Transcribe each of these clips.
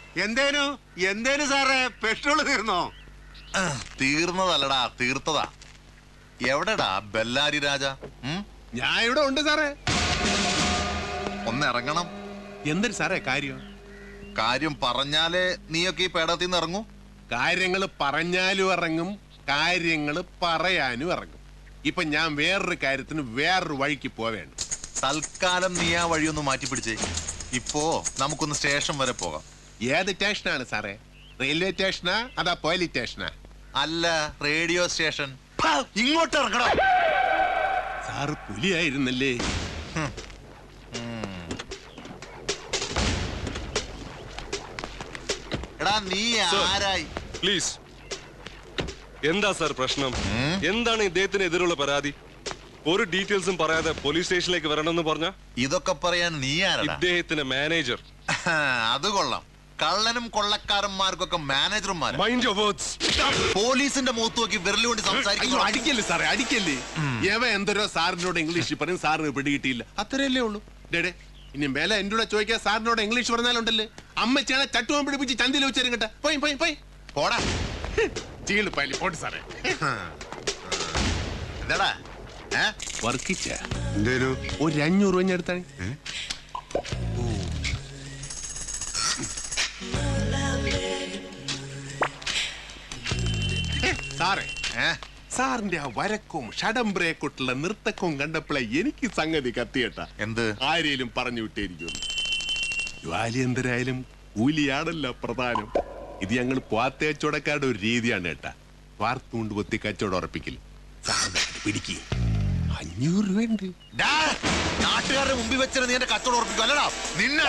എന്തേനു എന്തേനു സാറേ പെട്രോൾ തീർന്നോ തീർന്നതല്ലടാ തീർത്തതാ എവിടെടാ ബെല്ലാരി രാജ ഉം? ഞാൻ ഇവിടെ ഉണ്ട് സാറേ ഒന്ന് ഇറങ്ങണം എന്തൊരു സാറേ കാര്യം കാര്യം പറഞ്ഞാലേ നീയൊക്കെ ഈ പേടത്തിൽ നിന്ന് ഇറങ്ങൂ കാര്യങ്ങൾ പറഞ്ഞാലും ഇറങ്ങും കാര്യങ്ങൾ പറയാനും ഇറങ്ങും ഇപ്പൊ ഞാൻ വേറൊരു കാര്യത്തിന് വേറൊരു വഴിക്ക് പോവേണ്ട തൽക്കാലം നീ ആ വഴിയൊന്ന് മാറ്റി പിടിച്ചേ ഇപ്പോ നമുക്കൊന്ന് സ്റ്റേഷൻ വരെ പോകാം ഏത് സ്റ്റേഷനാണ് സാറേ റെയിൽവേ സ്റ്റേഷനാ അതാ പോലീസ് സ്റ്റേഷനാ അല്ല റേഡിയോ സ്റ്റേഷൻ ഹാ, ഇങ്ങോട്ട് ഇറങ്ങണം സാറ് പുലിയായിരുന്നല്ലേ എടാ നീ ആരായി പ്ലീസ് എന്താ സാർ പ്രശ്നം എന്താണ് ഇദ്ദേഹത്തിന് എതിരുള്ള പരാതി ഒരു ഡീറ്റെയിൽസും പറയാതെ പോലീസ് സ്റ്റേഷനിലേക്ക് വരണമെന്ന് പറഞ്ഞ ഇതൊക്കെ പറയാൻ നീ ആരടാ ഇദ്ദേഹത്തിന്റെ മാനേജർ അത് കൊള്ളാം കള്ളനും കൊള്ളക്കാരന്മാർക്കൊക്കെ മാനേജർമാർ മൈൻഡ് യുവർ വേർഡ്സ് പോലീസിന്റെ മുഖത്ത് നോക്കി വിരലി കൊണ്ട് അയ്യോ സംസാരിക്കുന്നു അടിക്കല്ലേ സാറേ അടിക്കല്ലേ എവ എന്തോരോ സാറിനോട് ഇംഗ്ലീഷിൽ പറയും സാറിന് പിടികിട്ടിയില്ല അത്രയല്ലേ ഉള്ളൂ ഡേടേ ഇനി മേലെ എന്റെ കൂടെ ചോദിക്കാൻ സാറിനോട് ഇംഗ്ലീഷ് പറഞ്ഞാലുണ്ടല്ലേ അമ്മച്ചാണ് ചട്ടുവാൻ പിടിപ്പിച്ച് ചന്തിയിൽ വെച്ചേരും കേട്ടെ പോയി പോയി പോയി പോടാ ചീള് പല്ലി പോട്ട് സാറേ എന്താടാ ഏ വർക്കിച്ച എന്തേനു ഒരു അഞ്ഞൂറ് രൂപ ഞാൻ എടുത്താണ് സാറേ ഏ സാറിന്റെ ആ വരക്കും ഷടംബ്രയെക്കൊട്ടുള്ള നൃത്തക്കവും കണ്ടപ്പോഴേ എനിക്ക് സംഗതി കത്തിയട്ട എന്ത് ആരേലും പറഞ്ഞു വിട്ടേരിക്കുന്നു ജ്വാലി എന്തരായാലും കൂലിയാണല്ലോ പ്രധാനം ഇത് ഞങ്ങൾ പാത്തേച്ചോടക്കാരുടെ ഒരു രീതിയാണ് കേട്ടാ വാർത്തുകൊണ്ട് പൊത്തി കച്ചവടം ഉറപ്പിക്കൽ സാറിനെ പിടിക്ക് അഞ്ഞൂറ് രൂപയുണ്ട് ഡാ, നാട്ടുകാരുടെ മുമ്പിൽ വെച്ചിട്ട് നീ എന്റെ കച്ചവടം ഉറപ്പിക്കും അല്ലടാ നിന്നെ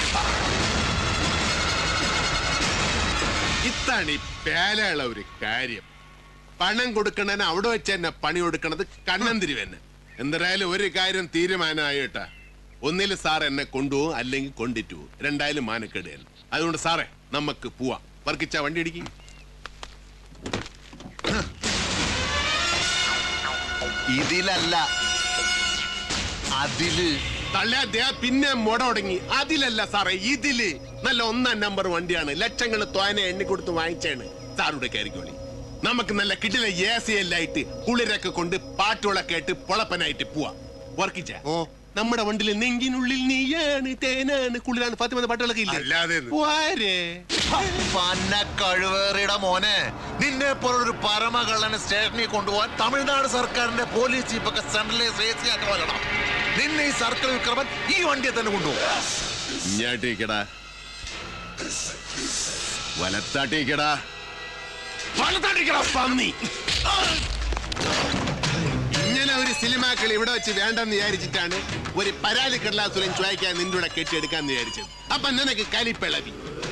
ഇതാണ് ഈ പേലയുള്ള ഒരു കാര്യം പണം കൊടുക്കണതിന് അവിടെ വെച്ച് തന്നെ പണി കൊടുക്കണത് കണ്ണന്തിരി തന്നെ എന്തായാലും ഒരു കാര്യം തീരുമാനമായിട്ടാ ഒന്നിൽ സാർ എന്നെ കൊണ്ടുപോകും അല്ലെങ്കിൽ കൊണ്ടിട്ട് പോകും രണ്ടായാലും മാനക്കേട് തന്നെ അതുകൊണ്ട് സാറേ നമുക്ക് പോവാം വർക്കിച്ച വണ്ടി ഇടിക്കും ഇതിലല്ല അതില് തള്ളേ ദേ പിന്നെ മുട തുടങ്ങി അതിലല്ല സാറേ ഇതില് നല്ല ഒന്നാം നമ്പർ വണ്ടിയാണ് ലക്ഷങ്ങൾ തോനെ എണ്ണി കൊടുത്ത് വാങ്ങിച്ചാണ് സാറുടെ കയറിക്കോളി നമുക്ക് നല്ല കിട്ടില എ സി എല്ലായിട്ട് കുളിരൊക്കെ കൊണ്ട് പാട്ടുകളൊക്കെ ആയിട്ട് പൊളപ്പനായിട്ട് പോവാ വർക്കിച്ച ഓ. നമ്മുടെ വണ്ടിയിൽ നെങ്കിനുള്ളിൽ നീയാണ് തേനാണ് കുളിരാണ് ഫാത്തിമ പാട്ടുകളൊക്കെ അല്ലാതെ ഇല്ലേ വാരേ. പന്ന കഴിവേറിയുടെ മോനെ നിന്നെ പോലൊരു പരമകള്ളനെ സ്റ്റേഷനിൽ കൊണ്ടുപോകാൻ തമിഴ്നാട് സർക്കാരിന്റെ പോലീസ് ചീഫൊക്കെ സെൻട്രലൈസ് എ സി ആക്കണം നിന്നെ ഈ സർക്കിൾ വിക്രമൻ ഈ വണ്ടിയെ തന്നെ കൊണ്ടുപോകും ഇങ്ങോട്ടേക്കടാ വലത്താട്ടേക്കടാ വലത്താട്ടേക്കടാ പന്നി ഇങ്ങനെ ഒരു സിനിമാക്കൾ ഇവിടെ വെച്ച് വേണ്ടെന്ന് വിചാരിച്ചിട്ടാണ് ഒരു പരാതി കടലാസുരൻ ചോദിക്കാൻ നിന്റെ കൂടെ കെട്ടിയെടുക്കാന്ന് വിചാരിച്ചത് അപ്പൊ നിനക്ക് കലിപ്പിളവി